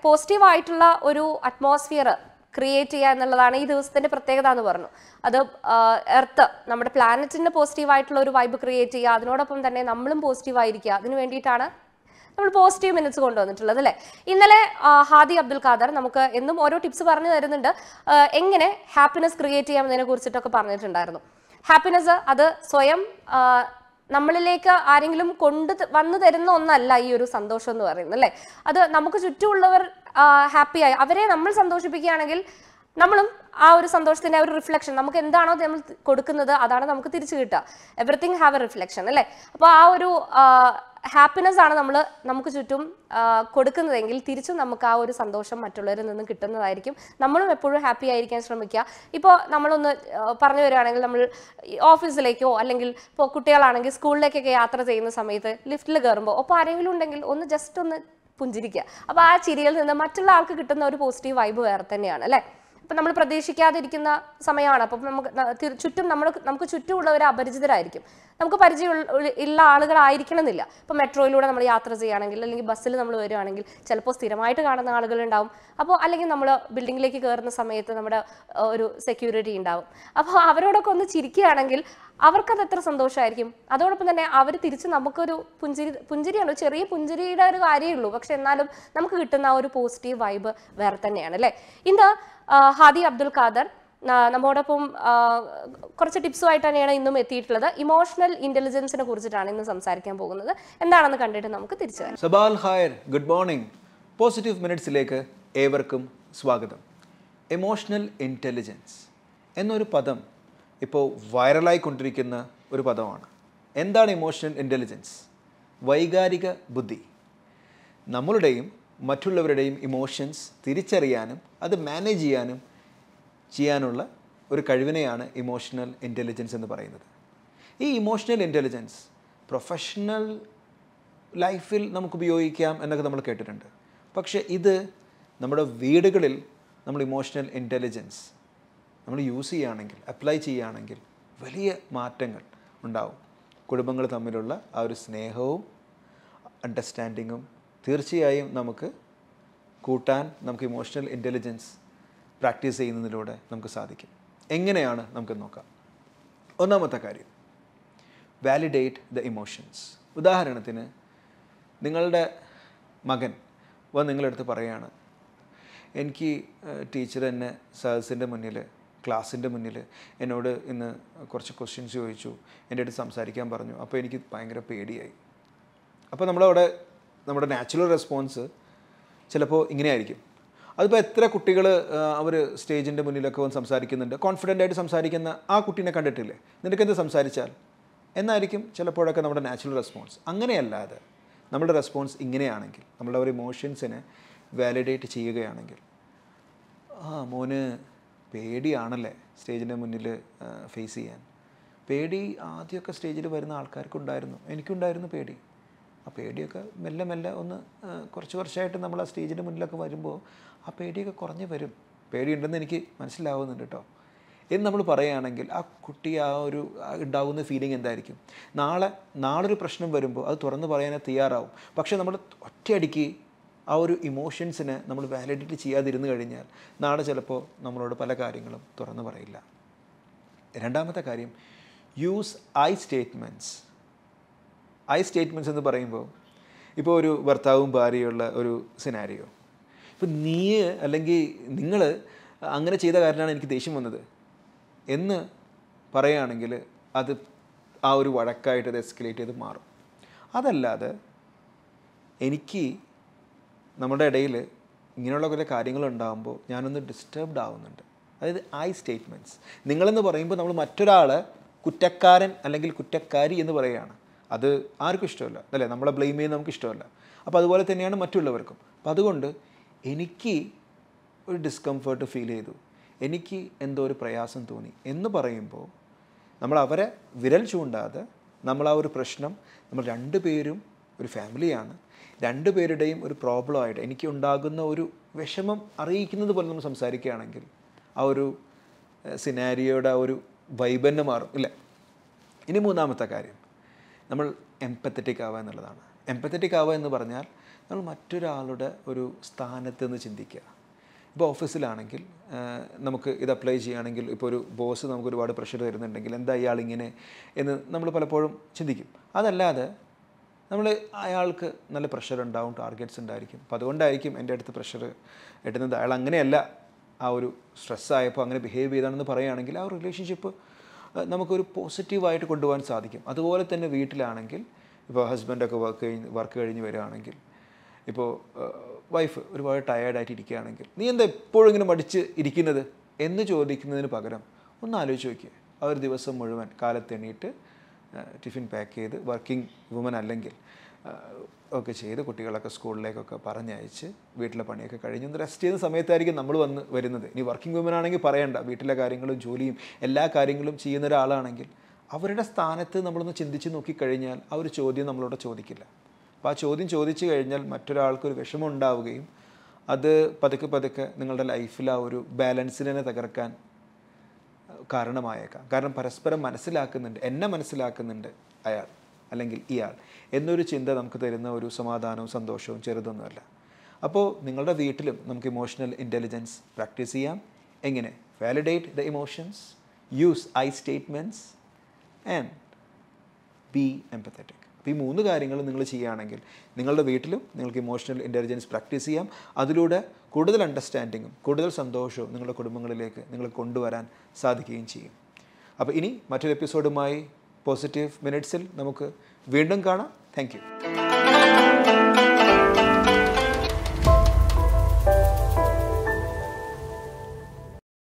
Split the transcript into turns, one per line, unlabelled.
positive ആയിട്ടുള്ള ഒരു atmosphere create ചെയ്യുക എന്നുള്ളതാണ് ഈ ദിവസത്തിന്റെ പ്രത്യേകത എന്ന് പറഞ്ഞു അത് എർത്ത് നമ്മുടെ പ്ലാനറ്റിന് പോസിറ്റീവ് ആയിട്ടുള്ള ഒരു വൈബ് ക്രിയേറ്റ് ചെയ്യുക അതിനോടൊപ്പം തന്നെ നമ്മളും പോസിറ്റീവ് ആയിരിക്കുക അതിന് വേണ്ടിയിട്ടാണ് നമ്മൾ പോസിറ്റീവ് മിനിറ്റ്സ് കൊണ്ടുവന്നിട്ടുള്ളത് അല്ലേ ഇന്നലെ ആ, ഹാദി അബ്ദുൽ ഖാദർ നമുക്ക് എന്നും ഓരോ ടിപ്സ് പറഞ്ഞു തരുന്നുണ്ട് ആ, എങ്ങനെ ഹാപ്പിനെസ് ക്രിയേറ്റ് ചെയ്യാമെന്നതിനെ കുറിച്ചിട്ടൊക്കെ പറഞ്ഞിട്ടുണ്ടായിരുന്നു ഹാപ്പിനെസ് അത് സ്വയം ആ, നമ്മളിലേക്ക് ആരെങ്കിലും കൊണ്ട് ത- വന്നു തരുന്ന ഒന്നല്ല ഈ ഒരു സന്തോഷം എന്ന് പറയുന്നത് അല്ലേ അത് നമുക്ക് ചുറ്റുമുള്ളവർ ഹാപ്പി ആയി അവരെ നമ്മൾ സന്തോഷിപ്പിക്കുകയാണെങ്കിൽ നമ്മളും ആ ഒരു സന്തോഷത്തിന്റെ ആ ഒരു റിഫ്ലക്ഷൻ നമുക്ക് എന്താണോ നമ്മൾ കൊടുക്കുന്നത് അതാണ് നമുക്ക് തിരിച്ചു കിട്ടുക എവറിത്തിങ് ഹാവ് എ റിഫ്ലക്ഷൻ അല്ലേ അപ്പോൾ ആ ഒരു ഹാപ്പിനെസ് ആണ് നമ്മൾ നമുക്ക് ചുറ്റും ആ, കൊടുക്കുന്നതെങ്കിൽ തിരിച്ചും നമുക്ക് ആ ഒരു സന്തോഷം മറ്റുള്ളവരിൽ നിന്നും കിട്ടുന്നതായിരിക്കും നമ്മളും എപ്പോഴും ഹാപ്പി ആയിരിക്കാൻ ശ്രമിക്കുക ഇപ്പോൾ നമ്മളൊന്ന് ആ, പറഞ്ഞു വരികയാണെങ്കിൽ നമ്മൾ ഈ ഓഫീസിലേക്കോ അല്ലെങ്കിൽ ഇപ്പോൾ കുട്ടികളാണെങ്കിൽ സ്കൂളിലേക്കൊക്കെ യാത്ര ചെയ്യുന്ന സമയത്ത് ലിഫ്റ്റിൽ കയറുമ്പോൾ ഒപ്പം ആരെങ്കിലും ഉണ്ടെങ്കിൽ ഒന്ന് ജസ്റ്റ് ഒന്ന് പുഞ്ചിരിക്കുക അപ്പോൾ ആ ചിരിയിൽ നിന്ന് മറ്റുള്ള ആൾക്ക് കിട്ടുന്ന ഒരു പോസിറ്റീവ് വൈബ് വേറെ തന്നെയാണ് അല്ലേ ഇപ്പം നമ്മൾ പ്രതീക്ഷിക്കാതിരിക്കുന്ന സമയമാണ് അപ്പം നമുക്ക് ന- തി- ചുറ്റും നമ്മൾ നമുക്ക് ചുറ്റുമുള്ളവർ അപരിചിതരായിരിക്കും നമുക്ക് പരിചയമുള്ള ഉള്ള- ഉള്ള ആളുകളായിരിക്കണം എന്നില്ല ഇപ്പം മെട്രോയിലൂടെ നമ്മൾ യാത്ര ചെയ്യുകയാണെങ്കിൽ അല്ലെങ്കിൽ ബസ്സിൽ നമ്മൾ വരികയാണെങ്കിൽ ചിലപ്പോൾ സ്ഥിരമായിട്ട് കാണുന്ന ആളുകളുണ്ടാവും അപ്പോൾ അല്ലെങ്കിൽ നമ്മൾ ബിൽഡിങ്ങിലേക്ക് കയറുന്ന സമയത്ത് നമ്മുടെ ഏഹ്, ഒരു സെക്യൂരിറ്റി ഉണ്ടാവും അപ്പോൾ അവരോടൊക്കെ ഒന്ന് ചിരിക്കുകയാണെങ്കിൽ അവർക്കത് എത്ര സന്തോഷമായിരിക്കും അതോടൊപ്പം തന്നെ അവർ തിരിച്ച് നമുക്കൊരു പുഞ്ചിരി പുഞ്ചിരിയാണ് ഒരു ചെറിയ പുഞ്ചിരിയുടെ ഒരു കാര്യമേ ഉള്ളൂ പക്ഷെ എന്നാലും നമുക്ക് കിട്ടുന്ന ആ ഒരു പോസിറ്റീവ് വൈബ് വേറെ തന്നെയാണ് അല്ലേ ഇന്ന് ആ, ഹാദി അബ്ദുൽ ഖാദർ ആ, നമ്മോടൊപ്പം ആ, കുറച്ച് ടിപ്സുമായിട്ട് തന്നെയാണ് ഇന്നും എത്തിയിട്ടുള്ളത് ഇമോഷണൽ ഇന്റലിജൻസിനെ കുറിച്ചിട്ടാണ് ഇന്ന് സംസാരിക്കാൻ പോകുന്നത് എന്താണെന്ന് കണ്ടിട്ട് നമുക്ക് തിരിച്ചു വരാം
സബാൽ ഹായർ ഗുഡ് മോർണിംഗ് പോസിറ്റീവ് മിനിറ്റ്സിലേക്ക് ഏവർക്കും സ്വാഗതം എമോഷണൽ ഇൻ്റലിജൻസ് എന്നൊരു പദം ഇപ്പോൾ വൈറലായിക്കൊണ്ടിരിക്കുന്ന ഒരു പദമാണ് എന്താണ് ഇമോഷണൽ ഇൻ്റലിജൻസ് വൈകാരിക ബുദ്ധി നമ്മളുടെയും മറ്റുള്ളവരുടെയും ഇമോഷൻസ് തിരിച്ചറിയാനും അത് മാനേജ് ചെയ്യാനും ചെയ്യാനുള്ള ഒരു കഴിവിനെയാണ് ഇമോഷണൽ ഇൻ്റലിജൻസ് എന്ന് പറയുന്നത് ഈ ഇമോഷണൽ ഇൻ്റലിജൻസ് പ്രൊഫഷണൽ ലൈഫിൽ നമുക്ക് ഉപയോഗിക്കാം എന്നൊക്കെ നമ്മൾ കേട്ടിട്ടുണ്ട് പക്ഷേ ഇത് നമ്മുടെ വീടുകളിൽ നമ്മൾ ഇമോഷണൽ ഇൻ്റലിജൻസ് നമ്മൾ യൂസ് ചെയ്യുകയാണെങ്കിൽ അപ്ലൈ ചെയ്യുകയാണെങ്കിൽ വലിയ മാറ്റങ്ങൾ ഉണ്ടാവും കുടുംബങ്ങൾ തമ്മിലുള്ള ആ ഒരു സ്നേഹവും അണ്ടർസ്റ്റാൻഡിങ്ങും തീർച്ചയായും നമുക്ക് കൂട്ടാൻ നമുക്ക് ഇമോഷണൽ ഇൻ്റലിജൻസ് പ്രാക്ടീസ് ചെയ്യുന്നതിലൂടെ നമുക്ക് സാധിക്കും എങ്ങനെയാണ് നമുക്ക് നോക്കാം ഒന്നാമത്തെ കാര്യം വാലിഡേറ്റ് ദ ഇമോഷൻസ് ഉദാഹരണത്തിന് നിങ്ങളുടെ മകൻ വന്ന് നിങ്ങളടുത്ത് പറയാണ് എനിക്ക് ടീച്ചർ എന്നെ സദസ്സിൻ്റെ മുന്നിൽ ക്ലാസ്സിൻ്റെ മുന്നിൽ എന്നോട് ഇന്ന് കുറച്ച് ക്വസ്റ്റ്യൻസ് ചോദിച്ചു എൻ്റെ അടുത്ത് സംസാരിക്കാൻ പറഞ്ഞു അപ്പോൾ എനിക്ക് ഭയങ്കര പേടിയായി അപ്പോൾ നമ്മളവിടെ നമ്മുടെ നാച്ചുറൽ റെസ്പോൺസ് ചിലപ്പോൾ ഇങ്ങനെയായിരിക്കും അതിപ്പോൾ എത്ര കുട്ടികൾ അവർ സ്റ്റേജിൻ്റെ മുന്നിലൊക്കെ വന്ന് സംസാരിക്കുന്നുണ്ട് കോൺഫിഡൻ്റ് ആയിട്ട് സംസാരിക്കുന്ന ആ കുട്ടീനെ കണ്ടിട്ടില്ലേ നിനക്കെന്ത് സംസാരിച്ചാൽ എന്നായിരിക്കും ചിലപ്പോഴൊക്കെ നമ്മുടെ നാച്ചുറൽ റെസ്പോൺസ് അങ്ങനെയല്ലാതെ നമ്മുടെ റെസ്പോൺസ് ഇങ്ങനെയാണെങ്കിൽ നമ്മുടെ ഒരു ഇമോഷൻസിനെ വാലിഡേറ്റ് ചെയ്യുകയാണെങ്കിൽ ആ മോന് പേടിയാണല്ലേ സ്റ്റേജിൻ്റെ മുന്നിൽ ഫേസ് ചെയ്യാൻ പേടി ആദ്യമൊക്കെ സ്റ്റേജിൽ വരുന്ന ആൾക്കാർക്കുണ്ടായിരുന്നു എനിക്കുണ്ടായിരുന്നു പേടി ആ പേടിയൊക്കെ മെല്ലെ മെല്ലെ ഒന്ന് ആ, കുറച്ച് വർഷമായിട്ട് നമ്മൾ ആ സ്റ്റേജിൻ്റെ മുന്നിലൊക്കെ വരുമ്പോൾ ആ പേടിയൊക്കെ കുറഞ്ഞ് വരും പേടിയുണ്ടെന്ന് എനിക്ക് മനസ്സിലാവുന്നുണ്ട് കേട്ടോ എന്ന് നമ്മൾ പറയുകയാണെങ്കിൽ ആ കുട്ടി ആ ഒരു ആ ഉണ്ടാകുന്ന ഫീലിംഗ് എന്തായിരിക്കും നാളെ നാളെ ഒരു പ്രശ്നം വരുമ്പോൾ അത് തുറന്ന് പറയാനേ തയ്യാറാവും പക്ഷേ നമ്മൾ ഒറ്റയടിക്ക് ആ ഒരു ഇമോഷൻസിനെ നമ്മൾ വാലിഡേറ്റ് ചെയ്യാതിരുന്നു കഴിഞ്ഞാൽ നാളെ ചിലപ്പോൾ നമ്മളോട് പല കാര്യങ്ങളും തുറന്നു പറയില്ല രണ്ടാമത്തെ കാര്യം use I statements I statements എന്ന് പറയുമ്പോൾ ഇപ്പോൾ ഒരു ഭർത്താവും ഭാര്യയുള്ള ഒരു സിനാരിയോ ഇപ്പം നീ അല്ലെങ്കിൽ നിങ്ങൾ അങ്ങനെ ചെയ്ത കാരണമാണ് എനിക്ക് ദേഷ്യം വന്നത് എന്ന് പറയുകയാണെങ്കിൽ അത് ആ ഒരു വഴക്കായിട്ട് അത് എസ്കലേറ്റ് ചെയ്ത് മാറും അതല്ലാതെ എനിക്ക് നമ്മുടെ ഇടയിൽ ഇങ്ങനെയുള്ള കുറേ കാര്യങ്ങളുണ്ടാകുമ്പോൾ ഞാനൊന്ന് ഡിസ്റ്റർബ്ഡ് ആവുന്നുണ്ട് അതായത് ഐ സ്റ്റേറ്റ്മെൻറ്റ്സ് നിങ്ങളെന്ന് പറയുമ്പോൾ നമ്മൾ മറ്റൊരാളെ കുറ്റക്കാരൻ അല്ലെങ്കിൽ കുറ്റക്കാരി എന്ന് പറയുകയാണ് അത് ആർക്കും ഇഷ്ടമല്ല അല്ലേ നമ്മളെ ബ്ലെയിം ചെയ്യുന്നത് നമുക്ക് ഇഷ്ടമല്ല അപ്പോൾ അതുപോലെ തന്നെയാണ് മറ്റുള്ളവർക്കും അപ്പോൾ അതുകൊണ്ട് എനിക്ക് ഒരു ഡിസ്കംഫേർട്ട് ഫീൽ ചെയ്തു എനിക്ക് എന്തോ ഒരു പ്രയാസം തോന്നി എന്ന് പറയുമ്പോൾ നമ്മൾ അവരെ വിരൽ ചൂണ്ടാതെ നമ്മൾ ആ ഒരു പ്രശ്നം നമ്മൾ രണ്ടുപേരും ഒരു ഫാമിലിയാണ് രണ്ടുപേരുടെയും ഒരു പ്രോബ്ലമായിട്ട് എനിക്ക് ഉണ്ടാകുന്ന ഒരു വിഷമം അറിയിക്കുന്നത് പോലെ നമ്മൾ സംസാരിക്കുകയാണെങ്കിൽ ആ ഒരു സിനാരിയോയുടെ ആ ഒരു വൈബ് തന്നെ മാറും ഇല്ലേ ഇനി മൂന്നാമത്തെ കാര്യം നമ്മൾ എംപത്തറ്റിക് ആവുക എന്നുള്ളതാണ് എംപത്തറ്റിക് ആവുക എന്ന് പറഞ്ഞാൽ നമ്മൾ മറ്റൊരാളുടെ ഒരു സ്ഥാനത്ത് നിന്ന് ചിന്തിക്കുക ഇപ്പോൾ ഓഫീസിലാണെങ്കിൽ ആ, നമുക്ക് ഇത് അപ്ലൈ ചെയ്യുകയാണെങ്കിൽ ഇപ്പോൾ ഒരു ബോസ് നമുക്ക് ഒരുപാട് പ്രഷർ തരുന്നുണ്ടെങ്കിൽ എന്താ ഇയാൾ ഇങ്ങനെ എന്ന് നമ്മൾ പലപ്പോഴും ചിന്തിക്കും അതല്ലാതെ നമ്മൾ അയാൾക്ക് നല്ല പ്രഷർ ഉണ്ടാവും ടാർഗറ്റ്സ് ഉണ്ടായിരിക്കും അപ്പോൾ അതുകൊണ്ടായിരിക്കും എൻ്റെ അടുത്ത് പ്രഷർ ഇടുന്നത് അയാൾ അങ്ങനെയല്ല ആ ഒരു സ്ട്രെസ്സായപ്പോൾ അങ്ങനെ ബിഹേവ് ചെയ്താണെന്ന് പറയുകയാണെങ്കിൽ ആ റിലേഷൻഷിപ്പ് നമുക്കൊരു പോസിറ്റീവായിട്ട് കൊണ്ടുപോകാൻ സാധിക്കും അതുപോലെ തന്നെ വീട്ടിലാണെങ്കിൽ ഇപ്പോൾ ഹസ്ബൻഡൊക്കെ വർക്ക് കഴിഞ്ഞ് വർക്ക് കഴിഞ്ഞ് വരികയാണെങ്കിൽ ഇപ്പോൾ വൈഫ് ഒരുപാട് ടയേർഡായിട്ട് ഇരിക്കുകയാണെങ്കിൽ നീ എന്താ എപ്പോഴും ഇങ്ങനെ മടിച്ച് ഇരിക്കുന്നത് എന്ന് ചോദിക്കുന്നതിന് പകരം ഒന്ന് ആലോചിച്ച് നോക്കിയേ ആ ഒരു ദിവസം മുഴുവൻ കാലത്ത് എണീറ്റ് ആ, ടിഫിൻ പാക്ക് ചെയ്ത് വർക്കിംഗ് വുമൻ അല്ലെങ്കിൽ ആ, ഒക്കെ ചെയ്ത് കുട്ടികളൊക്കെ സ്കൂളിലേക്കൊക്കെ പറഞ്ഞയച്ച് വീട്ടിലെ പണിയൊക്കെ കഴിഞ്ഞ് ഒന്ന് റെസ്റ്റ് ചെയ്യുന്ന സമയത്തായിരിക്കും നമ്മൾ വന്ന് വരുന്നത് ഇനി വർക്കിംഗ് വുമൻ ആണെങ്കിൽ പറയണ്ട വീട്ടിലെ കാര്യങ്ങളും ജോലിയും എല്ലാ കാര്യങ്ങളും ചെയ്യുന്ന ഒരാളാണെങ്കിൽ അവരുടെ സ്ഥാനത്ത് നമ്മളൊന്ന് ചിന്തിച്ച് നോക്കിക്കഴിഞ്ഞാൽ ആ ഒരു ചോദ്യം നമ്മളോട് ചോദിക്കില്ല അപ്പോൾ ആ ചോദ്യം ചോദിച്ചു കഴിഞ്ഞാൽ മറ്റൊരാൾക്ക് ഒരു വിഷമം ഉണ്ടാവുകയും അത് പതുക്കെ പതുക്കെ നിങ്ങളുടെ ലൈഫിൽ ആ ഒരു ബാലൻസിനെ തന്നെ തകർക്കാൻ അഹ് കാരണമായേക്കാം കാരണം പരസ്പരം മനസ്സിലാക്കുന്നുണ്ട് എന്നെ മനസ്സിലാക്കുന്നുണ്ട് അയാൾ അല്ലെങ്കിൽ ഇയാൾ എന്നൊരു ചിന്ത നമുക്ക് തരുന്ന ഒരു സമാധാനവും സന്തോഷവും ചെറുതൊന്നുമല്ല അപ്പോൾ നിങ്ങളുടെ വീട്ടിലും നമുക്ക് ഇമോഷണൽ ഇൻ്റലിജൻസ് പ്രാക്ടീസ് ചെയ്യാം എങ്ങനെ validate the emotions use I statements and be empathetic അപ്പോൾ ഈ മൂന്ന് കാര്യങ്ങളും നിങ്ങൾ ചെയ്യുകയാണെങ്കിൽ നിങ്ങളുടെ വീട്ടിലും നിങ്ങൾക്ക് ഇമോഷണൽ ഇൻ്റലിജൻസ് പ്രാക്ടീസ് ചെയ്യാം അതിലൂടെ കൂടുതൽ അണ്ടർസ്റ്റാൻഡിങ്ങും കൂടുതൽ സന്തോഷവും നിങ്ങളുടെ കുടുംബങ്ങളിലേക്ക് നിങ്ങൾ കൊണ്ടുവരാൻ സാധിക്കുകയും ചെയ്യും അപ്പോൾ ഇനി മറ്റൊരു എപ്പിസോഡുമായി പോസിറ്റീവ് മിനിറ്റ്സിൽ നമുക്ക് വീണ്ടും കാണാം താങ്ക് യു